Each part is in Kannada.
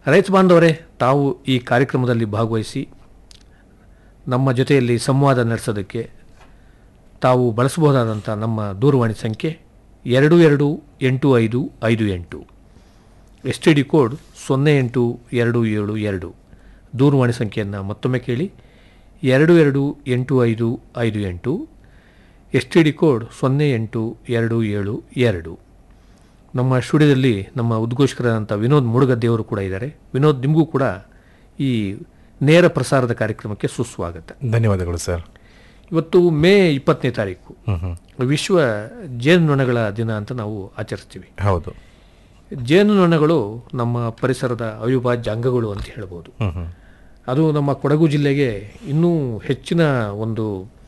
ರೈತ ಬಾಂಧವರೇ ತಾವು ಈ ಕಾರ್ಯಕ್ರಮದಲ್ಲಿ ಭಾಗವಹಿಸಿ ನಮ್ಮ ಜೊತೆಯಲ್ಲಿ ಸಂವಾದ ನಡೆಸೋದಕ್ಕೆ ತಾವು ಬಳಸಬಹುದಾದಂಥ ನಮ್ಮ ದೂರವಾಣಿ ಸಂಖ್ಯೆ ಎರಡು ಎರಡು ಎಂಟು ಐದು ಐದು ಎಂಟು ಎಸ್ ಟಿ ಡಿ ಕೋಡ್ ಸೊನ್ನೆ ಎಂಟು ಎರಡು ಏಳು ಎರಡು ದೂರವಾಣಿ ಸಂಖ್ಯೆಯನ್ನು ಮತ್ತೊಮ್ಮೆ ಕೇಳಿ ಎರಡು ಎರಡು ಎಂಟು ಐದು ಐದು ಎಂಟು ಎಸ್ ಟಿ ಡಿ ಕೋಡ್ ಸೊನ್ನೆ ಎಂಟು ಎರಡು ಏಳು ಎರಡು ನಮ್ಮ ಸ್ಟುಡಿಯೋದಲ್ಲಿ ನಮ್ಮ ಉದ್ಘೋಷಕರಾದಂಥ ವಿನೋದ್ ಮುಡುಗದ್ದೆಯವರು ಕೂಡ ಇದ್ದಾರೆ ವಿನೋದ್ ನಿಮಗೂ ಕೂಡ ಈ ನೇರ ಪ್ರಸಾರದ ಕಾರ್ಯಕ್ರಮಕ್ಕೆ ಸುಸ್ವಾಗತ ಧನ್ಯವಾದಗಳು ಸರ್ ಇವತ್ತು ಮೇ ಇಪ್ಪತ್ತನೇ ತಾರೀಕು ಹ್ಮ್ ಹ್ಮ್ ವಿಶ್ವ ಜೇನುನೊಣಗಳ ದಿನ ಅಂತ ನಾವು ಆಚರಿಸ್ತೀವಿ ಹೌದು ಜೇನುನೊಣಗಳು ನಮ್ಮ ಪರಿಸರದ ಅವಿಭಾಜ್ಯ ಅಂಗಗಳು ಅಂತ ಹೇಳ್ಬೋದು ಹ್ಮ್ ಹ್ಮ್ ಅದು ನಮ್ಮ ಕೊಡಗು ಜಿಲ್ಲೆಗೆ ಇನ್ನೂ ಹೆಚ್ಚಿನ ಒಂದು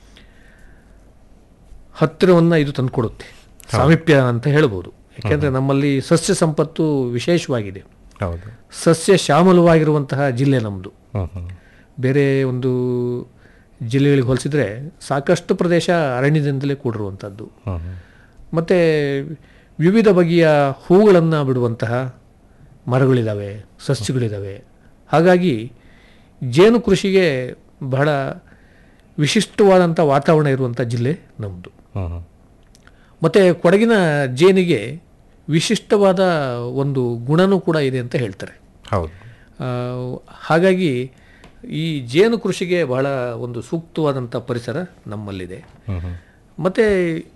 ಹತ್ತಿರವನ್ನು ಇದು ತಂದುಕೊಡುತ್ತೆ ಸಾಮೀಪ್ಯ ಅಂತ ಹೇಳ್ಬೋದು ಯಾಕೆಂದರೆ ನಮ್ಮಲ್ಲಿ ಸಸ್ಯ ಸಂಪತ್ತು ವಿಶೇಷವಾಗಿದೆ ಹೌದು ಸಸ್ಯ ಶ್ಯಾಮಲವಾಗಿರುವಂತಹ ಜಿಲ್ಲೆ ನಮ್ಮದು ಹ್ಮ್ ಹ್ಮ್ ಬೇರೆ ಒಂದು ಜಿಲ್ಲೆಗಳಿಗೆ ಹೋಲಿಸಿದ್ರೆ ಸಾಕಷ್ಟು ಪ್ರದೇಶ ಅರಣ್ಯದಿಂದಲೇ ಕೂಡಿರುವಂಥದ್ದು ಹ್ಮ್ ಹ್ಮ್ ಮತ್ತು ವಿವಿಧ ಬಗೆಯ ಹೂಗಳನ್ನು ಬಿಡುವಂತಹ ಮರಗಳಿದ್ದಾವೆ ಸಸ್ಯಗಳಿದ್ದಾವೆ ಹಾಗಾಗಿ ಜೇನು ಕೃಷಿಗೆ ಬಹಳ ವಿಶಿಷ್ಟವಾದಂಥ ವಾತಾವರಣ ಇರುವಂಥ ಜಿಲ್ಲೆ ನಮ್ಮದು ಹ್ಮ್ ಹ್ಮ್ ಮತ್ತು ಕೊಡಗಿನ ಜೇನಿಗೆ ವಿಶಿಷ್ಟವಾದ ಒಂದು ಗುಣನೂ ಕೂಡ ಇದೆ ಅಂತ ಹೇಳ್ತಾರೆ ಹೌದು ಆ, ಹಾಗಾಗಿ ಈ ಜೇನು ಕೃಷಿಗೆ ಬಹಳ ಒಂದು ಸೂಕ್ತವಾದಂಥ ಪರಿಸರ ನಮ್ಮಲ್ಲಿದೆ ಹ್ಮ್ ಹ್ಮ್ ಮತ್ತು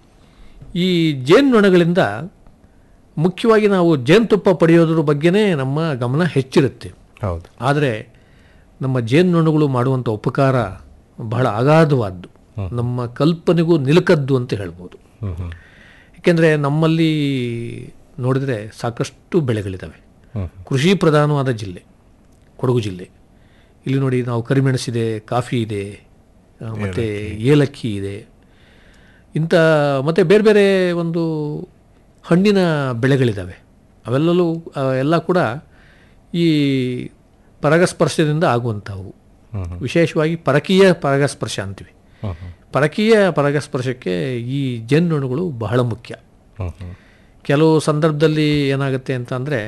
ಈ ಜೇನುನೊಣಗಳಿಂದ ಮುಖ್ಯವಾಗಿ ನಾವು ಜೇನುತುಪ್ಪ ಪಡೆಯೋದ್ರ ಬಗ್ಗೆನೇ ನಮ್ಮ ಗಮನ ಹೆಚ್ಚಿರುತ್ತೆ ಹೌದು ಆದರೆ ನಮ್ಮ ಜೇನುನೊಣಗಳು ಮಾಡುವಂಥ ಉಪಕಾರ ಬಹಳ ಅಗಾಧವಾದ್ದು ನಮ್ಮ ಕಲ್ಪನೆಗೂ ನಿಲುಕದ್ದು ಅಂತ ಹೇಳ್ಬೋದು ಹ್ಮ್ ಹ್ಮ್ ಏಕೆಂದರೆ ನಮ್ಮಲ್ಲಿ ನೋಡಿದರೆ ಸಾಕಷ್ಟು ಬೆಳೆಗಳಿದ್ದಾವೆ ಹ್ಮ್ ಕೃಷಿ ಪ್ರಧಾನವಾದ ಜಿಲ್ಲೆ ಕೊಡಗು ಜಿಲ್ಲೆ ಇಲ್ಲಿ ನೋಡಿ ನಾವು ಕರಿಮೆಣಸಿದೆ ಕಾಫಿ ಇದೆ ಆ, ಮತ್ತೆ ಏಲಕ್ಕಿ ಇದೆ ಇಂಥ ಮತ್ತು ಬೇರೆ ಬೇರೆ ಒಂದು ಹಣ್ಣಿನ ಬೆಳೆಗಳಿದ್ದಾವೆ ಅವೆಲ್ಲವೂ ಆ, ಎಲ್ಲ ಕೂಡ ಈ ಪರಾಗಸ್ಪರ್ಶದಿಂದ ಆಗುವಂಥವು ಹ್ಮ್ ಹ್ಮ್ ವಿಶೇಷವಾಗಿ ಪರಕೀಯ ಪರಾಗಸ್ಪರ್ಶ ಅಂತೀವಿ ಹ್ಮ್ ಹ್ಮ್ ಪರಕೀಯ ಪರಾಗಸ್ಪರ್ಶಕ್ಕೆ ಈ ಜೇನುನೊಣಗಳು ಬಹಳ ಮುಖ್ಯ ಹ್ಮ್ ಹ್ಮ್ ಕೆಲವು ಸಂದರ್ಭದಲ್ಲಿ ಏನಾಗುತ್ತೆ ಅಂತ ಅಂದರೆ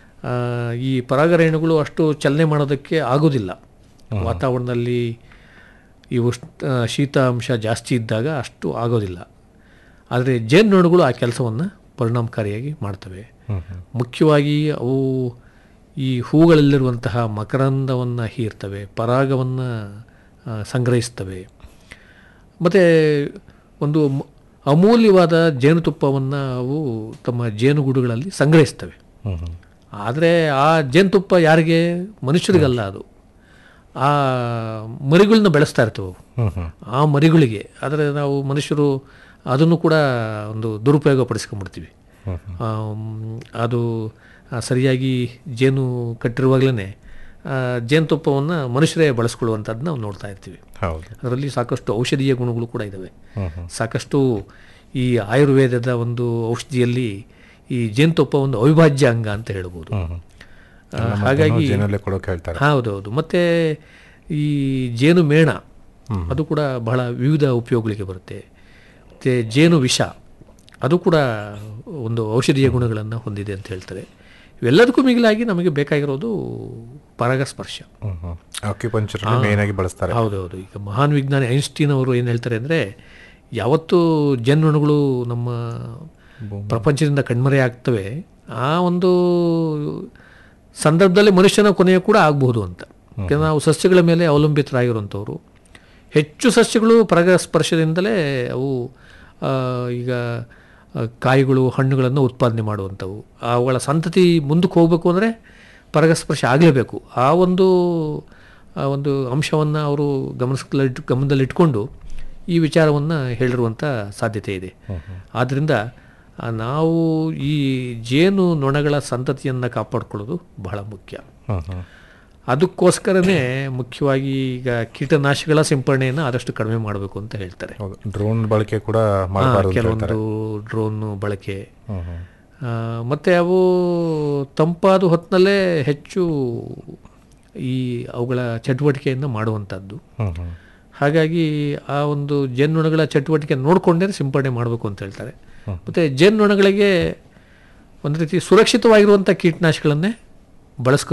ಈ ಪರಾಗರೇಣುಗಳು ಅಷ್ಟು ಚಲನೆ ಮಾಡೋದಕ್ಕೆ ಆಗೋದಿಲ್ಲ ವಾತಾವರಣದಲ್ಲಿ ಈ ಉಷ್ಣ ಆ, ಶೀತ ಅಂಶ ಜಾಸ್ತಿ ಇದ್ದಾಗ ಅಷ್ಟು ಆಗೋದಿಲ್ಲ ಆದರೆ ಜೇನುನೊಣಗಳು ಆ ಕೆಲಸವನ್ನು ಪರಿಣಾಮಕಾರಿಯಾಗಿ ಮಾಡ್ತವೆ ಹ್ಮ್ ಹ್ಮ್ ಮುಖ್ಯವಾಗಿ ಅವು ಈ ಹೂಗಳಲ್ಲಿರುವಂತಹ ಮಕರಂದವನ್ನು ಹೀರ್ತವೆ ಪರಾಗವನ್ನು ಸಂಗ್ರಹಿಸ್ತವೆ ಮತ್ತು ಒಂದು ಮ- ಅಮೂಲ್ಯವಾದ ಜೇನುತುಪ್ಪವನ್ನು ಅವು ತಮ್ಮ ಜೇನುಗೂಡುಗಳಲ್ಲಿ ಸಂಗ್ರಹಿಸ್ತವೆ ಹ್ಮ್ ಹ್ಮ್ ಆದರೆ ಆ ಜೇನುತುಪ್ಪ ಯಾರಿಗೆ ಮನುಷ್ಯರಿಗಲ್ಲ ಅದು ಆ ಮರಿಗಳನ್ನ ಬೆಳೆಸ್ತಾ ಇರ್ತವೆ ಅವು. ಹ್ಮ್ ಹ್ಮ್ ಆ ಮರಿಗಳಿಗೆ ಆದರೆ ನಾವು ಮನುಷ್ಯರು ಅದನ್ನು ಕೂಡ ಒಂದು ದುರುಪಯೋಗ ಪಡಿಸ್ಕೊಂಡ್ಬಿಡ್ತೀವಿ ಹ್ಮ್ ಹ್ಮ್ ಆಮ್, ಅದು ಆ, ಸರಿಯಾಗಿ ಜೇನು ಕಟ್ಟಿರುವಾಗಲೇ ಜೇನುತುಪ್ಪವನ್ನು ಮನುಷ್ಯರೇ ಬಳಸ್ಕೊಳ್ಳುವಂಥದ್ದು ನಾವು ನೋಡ್ತಾ ಇರ್ತೀವಿ ಹೌದು ಅದರಲ್ಲಿ ಸಾಕಷ್ಟು ಔಷಧೀಯ ಗುಣಗಳು ಕೂಡ ಇದ್ದಾವೆ ಹ್ಮ್ ಹ್ಮ್ ಸಾಕಷ್ಟು ಈ ಆಯುರ್ವೇದದ ಒಂದು ಔಷಧಿಯಲ್ಲಿ ಈ ಜೇನುತುಪ್ಪ ಒಂದು ಅವಿಭಾಜ್ಯ ಅಂಗ ಅಂತ ಹೇಳ್ಬೋದು ಹ್ಮ್ ಹ್ಮ್ ಆ, ಹಾಗಾಗಿ ಜೇನಲ್ಲೇ ಕೊಡೋಕೆ ಹೇಳ್ತಾರೆ ಹೌದೌದು ಮತ್ತು ಈ ಜೇನು ಮೇಣ ಅದು ಕೂಡ ಬಹಳ ವಿವಿಧ ಉಪಯೋಗಗಳಿಗೆ ಬರುತ್ತೆ ಮತ್ತು ಜೇನು ವಿಷ ಅದು ಕೂಡ ಒಂದು ಔಷಧೀಯ ಗುಣಗಳನ್ನು ಹೊಂದಿದೆ ಅಂತ ಹೇಳ್ತಾರೆ ಇವೆಲ್ಲದಕ್ಕೂ ಮಿಗಿಲಾಗಿ ನಮಗೆ ಬೇಕಾಗಿರೋದು ಪರಾಗಸ್ಪರ್ಶ ಹ್ಮ್ ಹ್ಮ್ ಆಕ್ಯುಪಂಚರ್ ಮೇನ್ ಆಗಿ ಬಳಸ್ತಾರೆ ಹೌದೌದು ಈಗ ಮಹಾನ್ ವಿಜ್ಞಾನಿ ಐನ್ಸ್ಟೀನ್ ಅವರು ಏನು ಹೇಳ್ತಾರೆ ಅಂದರೆ ಯಾವತ್ತು ಜೇನುನೊಣಗಳು ನಮ್ಮ ಪ್ರಪಂಚದಿಂದ ಕಣ್ಮರೆ ಆಗ್ತವೆ ಆ ಒಂದು ಸಂದರ್ಭದಲ್ಲಿ ಮನುಷ್ಯನ ಕೊನೆಯ ಕೂಡ ಆಗಬಹುದು ಅಂತ ಯಾಕಂದ್ರೆ ನಾವು ಸಸ್ಯಗಳ ಮೇಲೆ ಅವಲಂಬಿತರಾಗಿರುವಂಥವ್ರು ಹೆಚ್ಚು ಸಸ್ಯಗಳು ಪರಾಗಸ್ಪರ್ಶದಿಂದಲೇ ಅವು ಆ, ಈಗ ಆ, ಕಾಯಿಗಳು ಹಣ್ಣುಗಳನ್ನು ಉತ್ಪಾದನೆ ಮಾಡುವಂಥವು ಅವುಗಳ ಸಂತತಿ ಮುಂದಕ್ಕೆ ಹೋಗಬೇಕು ಅಂದರೆ ಪರಾಗಸ್ಪರ್ಶ ಆಗಲೇಬೇಕು ಆ ಒಂದು ಆ ಒಂದು ಅಂಶವನ್ನು ಅವರು ಗಮನಿಸ್ಲಿಟ್ಟು ಗಮನದಲ್ಲಿಟ್ಕೊಂಡು ಈ ವಿಚಾರವನ್ನು ಹೇಳಿರುವಂಥ ಸಾಧ್ಯತೆ ಇದೆ ಆದ್ದರಿಂದ ಆ, ನಾವು ಈ ಜೇನು ನೊಣಗಳ ಸಂತತಿಯನ್ನು ಕಾಪಾಡ್ಕೊಳ್ಳೋದು ಬಹಳ ಮುಖ್ಯ ಹ್ಮ್ ಹ್ಮ್ ಅದಕ್ಕೋಸ್ಕರನೇ ಮುಖ್ಯವಾಗಿ ಈಗ ಕೀಟನಾಶಕಗಳ ಸಿಂಪರಣೆಯನ್ನು ಆದಷ್ಟು ಕಡಿಮೆ ಮಾಡಬೇಕು ಅಂತ ಹೇಳ್ತಾರೆ ಹೌದು ಡ್ರೋನ್ ಬಳಕೆ ಕೂಡ ಹಾ, ಮಾಡಬಾರದು ಅಂತ ಹೇಳ್ತಾರೆ ಕೆಲವೊಂದು ಡ್ರೋನ್ ಬಳಕೆ ಹ್ಮ್ ಹ್ಮ್ ಆ, ಮತ್ತೆ ಅವು ತಂಪಾದ ಹೊತ್ತಿನಲ್ಲೇ ಹೆಚ್ಚು ಈ ಅವುಗಳ ಚಟುವಟಿಕೆಯನ್ನು ಮಾಡುವಂಥದ್ದು ಹ್ಮ್ ಹ್ಮ್ ಹಾಗಾಗಿ ಆ ಒಂದು ಜೇನುನೊಣಗಳ ಚಟುವಟಿಕೆ ನೋಡಿಕೊಂಡೇ ಸಿಂಪಡಣೆ ಮಾಡಬೇಕು ಅಂತ ಹೇಳ್ತಾರೆ ಮತ್ತು ಜೇನುನೊಣಗಳಿಗೆ ಒಂದು ರೀತಿ ಸುರಕ್ಷಿತವಾಗಿರುವಂಥ ಕೀಟನಾಶಕಗಳನ್ನೇ ಬಳಸ್ಕೊ